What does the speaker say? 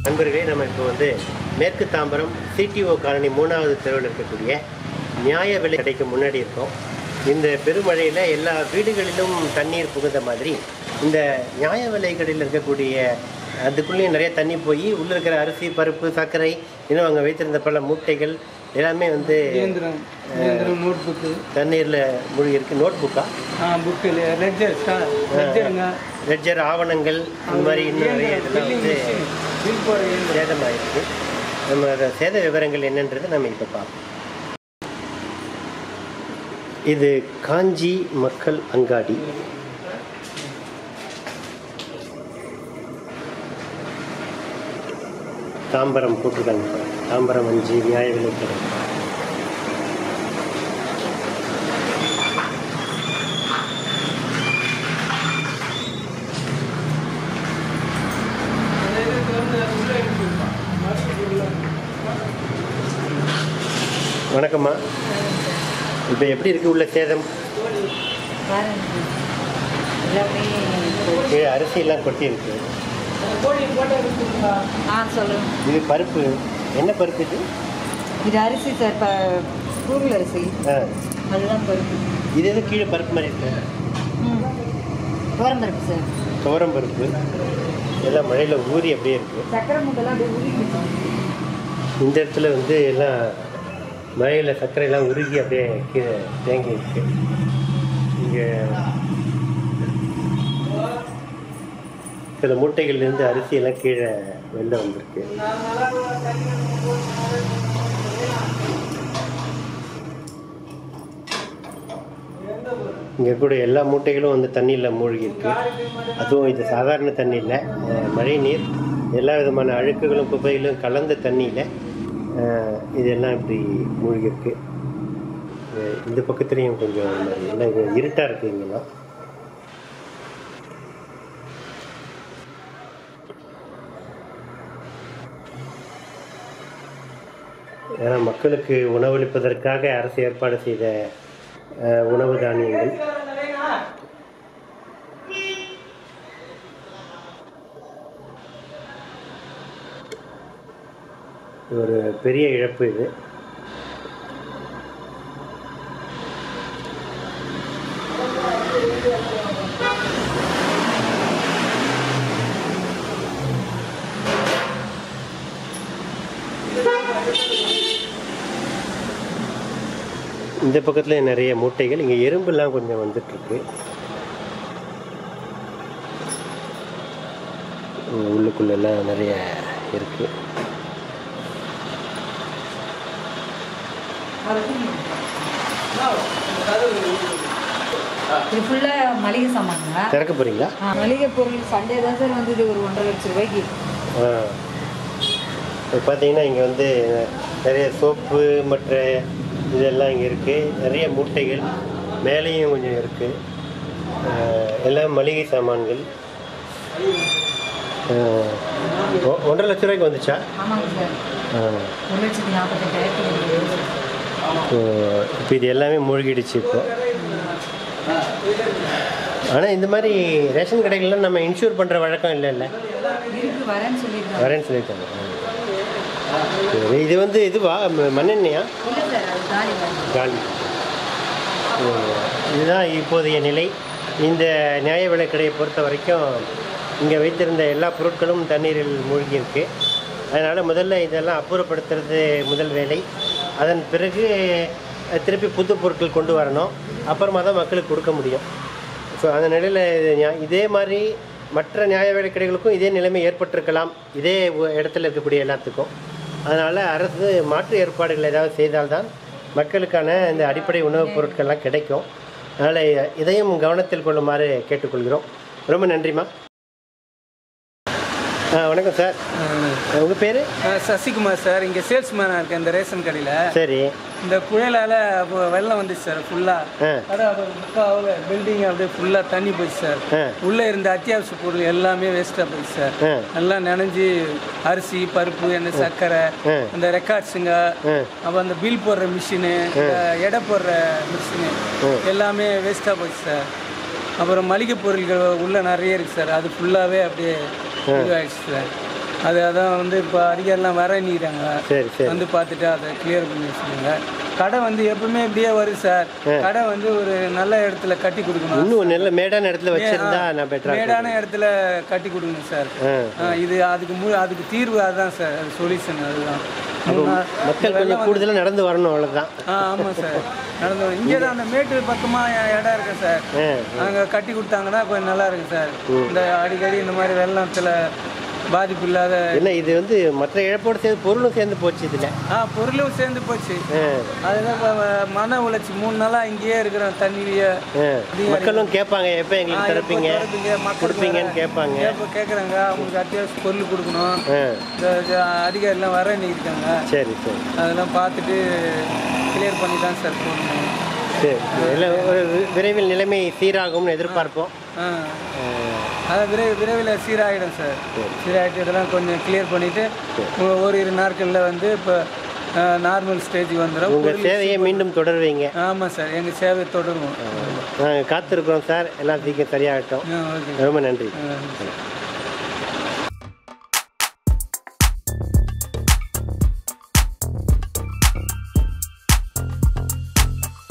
நண்பர்களே நம்ம இப்போ வந்து மேற்கு தாம்பரம் சிடிஓ காலனி மூணாவது தெருவில் இருக்கக்கூடிய நியாய விலை கடைக்கு முன்னாடி இருக்கோம் இந்த பெருமழையில் எல்லா வீடுகளிலும் தண்ணீர் புகுந்த மாதிரி இந்த நியாய விலை கடையில் இருக்கக்கூடிய அதுக்குள்ளேயும் நிறைய தண்ணி போய் உள்ளே இருக்கிற அரிசி பருப்பு சர்க்கரை இன்னும் அங்கே வைத்திருந்த பல மூட்டைகள் எல்லாமே வந்து இயந்திரம் இயந்திரம் நோட் புக்கு தண்ணீரில் மூழ்கி இருக்கு நோட் புக்கா புக்கு லெக்சர் லெக்சருங்க லெட்ஜர் ஆவணங்கள் இந்த மாதிரி இன்னும் நிறைய இதெல்லாம் வந்து பில் போடுற இயந்திரம் சேதமாயிருக்கு நம்ம அதை சேத விவரங்கள் என்னன்றது நம்ம இப்போ பார்ப்போம் இது காஞ்சி மக்கள் அங்காடி தாம்பரம் போட்டிருக்காங்க பாருங்க. தாம்பரம் அஞ்சு நியாய விலைக்கடை வணக்கம்மா இப்போ எப்படி இருக்கு உள்ள சேதம் பாருங்க எல்லாமே கீழே அரிசியெல்லாம் கொட்டி இருக்கு ஆ சொல்லுங்க இது பருப்பு என்ன பருப்பு இது இது அரிசி சார் இப்போ பூங்குல் அரிசி ஆ அதுதான் பருப்பு இது எது கீழே பருப்பு மாதிரி இருக்கு ம் துவரம் பருப்பு சார் துவரம் பருப்பு எல்லாம் மழையில் ஊறி அப்படியே இருக்கு சக்கரை மூட்டெல்லாம் அப்படியே உருகி இந்த இடத்துல வந்து எல்லாம் மழையில் சர்க்கரையெல்லாம் உருகி அப்படியே கீழே தேங்கி இருக்கு இங்கே சில மூட்டைகள்லேருந்து அரிசியெல்லாம் கீழே வெளில வந்திருக்கு இங்கே கூட எல்லா மூட்டைகளும் வந்து தண்ணியில் மூழ்கி இருக்கு அதுவும் இது சாதாரண தண்ணி இல்லை அஹ் மழை நீர் எல்லா விதமான அழுக்குகளும் குப்பைகளும் கலந்த தண்ணியில் அஹ் இதெல்லாம் இப்படி மூழ்கி இருக்கு அஹ் இந்த பக்கத்துலேயும் கொஞ்சம் இந்த மாதிரி எல்லாம் இங்க இருட்டாக இருக்கு இங்கெல்லாம் ஏன்னா மக்களுக்கு உணவளிப்பதற்காக அரசு ஏற்பாடு செய்த அஹ், உணவு தானியங்கள் இது ஒரு பெரிய இழப்பு இது இந்த பக்கத்துல நிறைய மூட்டைகள் இங்கே எறும்புலாம் கொஞ்சம் வந்துட்டு இருக்கு இங்க உள்ளுக்குள்ள எல்லாம் நிறைய இருக்கு இது ஃபுல்லாக மளிகை சாமானுங்க திறக்க போறீங்களா ஆ, மளிகை பொருள் சண்டே தான் சார் வந்தது ஒரு ஒன்றரை லட்சம் ரூபாய்க்கு ஆ இப்போ பார்த்தீங்கன்னா இங்கே வந்து நிறைய சோப்பு மற்ற இதெல்லாம் இங்கே இருக்குது நிறைய மூட்டைகள் மேலேயும் கொஞ்சம் இருக்குது எல்லாம் மளிகை சாமான்கள் ஆ, ஒ- ஒன்றரை லட்ச ரூபாய்க்கு வந்துச்சா ஆமாங்க சார் ஆ ஒரு லட்சத்தி நாற்பத்தெட்டாயிரத்தி இப்போ இது எல்லாமே மூழ்கிடுச்சு இப்போ ஆனால் இந்த மாதிரி ரேஷன் கடைகள்லாம் நம்ம இன்சூர் பண்ணுற வழக்கம் இல்லைல்ல இருக்கு வரேன்னு சொல்லியிருக்காங்க வரேன்னு சொல்லியிருக்காங்க சரி, இது வந்து இதுவா ம- மண்ணெண்ணெயா இல்லை சார் அது காலி தான் காலி ம், இதுதான் இப்போதைய நிலை இந்த நியாய விலைக்கடையை பொறுத்த வரைக்கும் இங்கே வைத்திருந்த எல்லா பொருட்களும் தண்ணீரில் மூழ்கி இருக்கு அதனால் முதல்ல இதெல்லாம் அப்புறப்படுத்துறது முதல் வேலை அதன் பிறகு அஹ், திருப்பி புது பொருட்கள் கொண்டு வரணும் அப்புறமா தான் மக்களுக்கு கொடுக்க முடியும் ஸோ அந்த நிலையில் இது நியா- இதே மாதிரி மற்ற நியாய விலைக் கடைகளுக்கும் இதே நிலைமை ஏற்பட்டிருக்கலாம் இதே ஒ- இடத்துல இருக்கக்கூடிய எல்லாத்துக்கும் அதனால் அரசு மாற்று ஏற்பாடுகள் ஏதாவது செய்தால்தான் மக்களுக்கான இந்த அடிப்படை உணவுப் பொருட்கள்லாம் கிடைக்கும் அதனால் இதையும் கவனத்தில் கொள்ளுமாறு கேட்டுக்கொள்கிறோம் ரொம்ப நன்றிம்மா ஆ வணக்கம் சார் உங்கள் பேர் அஹ் சசிகுமார் சார் இங்கே சேல்ஸ்மேனாக இருக்கேன் இந்த ரேஷன் கடையில் சரி இந்த புயலால் அப்போ வெள்ளம் வந்துச்சு சார் ஃபுல்லாக ஆ அதான் அப்போ முக்காவில் பில்டிங் அப்படியே ஃபுல்லாக தண்ணி போச்சு சார் ஆ உள்ளே இருந்த அத்தியாவசிய பொருள் எல்லாமே வேஸ்ட்டாக போச்சு சார் ஆ எல்லாம் நனைஞ்சு அரிசி பருப்பு என்ன சர்க்கரை ஆ. அந்த ரெக்கார்ட்ஸுங்க ஆ அப்புறம் அந்த பில் போடுற மிஷினு எடை போடுற மிஷினு எல்லாமே வேஸ்ட்டாக போச்சு சார் அப்புறம் மளிகை பொருட்கள் உள்ள நிறைய இருக்கு சார் அது ஃபுல்லாகவே அப்படியே இதுவாகிடுச்சு சார் அது அதான் வந்து இப்போ அதிகாரிலாம் வர நீறாங்க சரி சரி வந்து பார்த்துட்டு அதை கிளியர் பண்ணி வச்சுக்கோங்க கடை வந்து எப்பவுமே இப்படியே வருது சார் கடை வந்து ஒரு நல்ல இடத்துல கட்டி கொடுக்கணும் இன்னும் நல்ல மேடான இடத்துல வச்சிருந்தா நான் பெட்டரா மேடான இடத்துல கட்டி கொடுக்கணும் சார் ஆ ஆ, இது அதுக்கு மு அதுக்கு தீர்வு அதுதான் சார் அது சொல்யூஷன் அதுதான் மூணு நாள் மக்கள் கொஞ்சம் கூடுதலாக நடந்து வரணும் அவ்வளோதான் ஆ ஆமாம் சார் நடந்து இங்கே தான் அந்த மேட்டு பக்கமாக இடம் இருக்கு சார் ஆ அங்கே கட்டி கொடுத்தாங்கன்னா கொஞ்சம் நல்லா இருக்கு சார் இந்த அடிக்கடி இந்த மாதிரி வெள்ளத்தில் பாதிப்பு இல்லாத என்ன இது வந்து மற்ற இழப்போடு சேர்ந்து பொருளும் சேர்ந்து போச்சு இதில் ஆ பொருளும் சேர்ந்து போச்சு ஆ அதுதான் இப்ப, அஹ், மன உளைச்சி மூணு நாளாக இங்கேயே இருக்கிறோம் தண்ணியிலேயே ஆ. மக்களும் கேட்பாங்க எப்போ எங்களுக்கு திறப்பீங்க கொடுப்பீங்கன்னு கேட்பாங்க இப்போ கேட்குறாங்க அவங்களுக்கு அத்தியாவசிய பொருள் கொடுக்கணும் ஆ இந்த இந்த அதிகாரிலாம் வர இருக்காங்க சரி சரி அதெல்லாம் பார்த்துட்டு கிளியர் பண்ணி தான் சார் போகணும் சரி எல்லாம் ஒரு வி- விரைவில் நிலைமை சீராகும்னு எதிர்பார்ப்போம் ஆ அதான் விரை விரைவில் சீராகிடும் சார் சீராகிட்டு இதெல்லாம் கொஞ்சம் கிளியர் பண்ணிவிட்டு ஓரிரு நாட்களில் வந்து இப்போ நார்மல் ஸ்டேஜுக்கு வந்துடும் உங்கள் சேவையை மீண்டும் தொடருவீங்க ஆமாம் சார் எங்கள் சேவை தொடருவோம் நாங்கள் காத்திருக்கிறோம் சார் எல்லாம் சீக்கிரம் சரியாகட்டும் ஆ ஓகே ரொம்ப நன்றி ஆ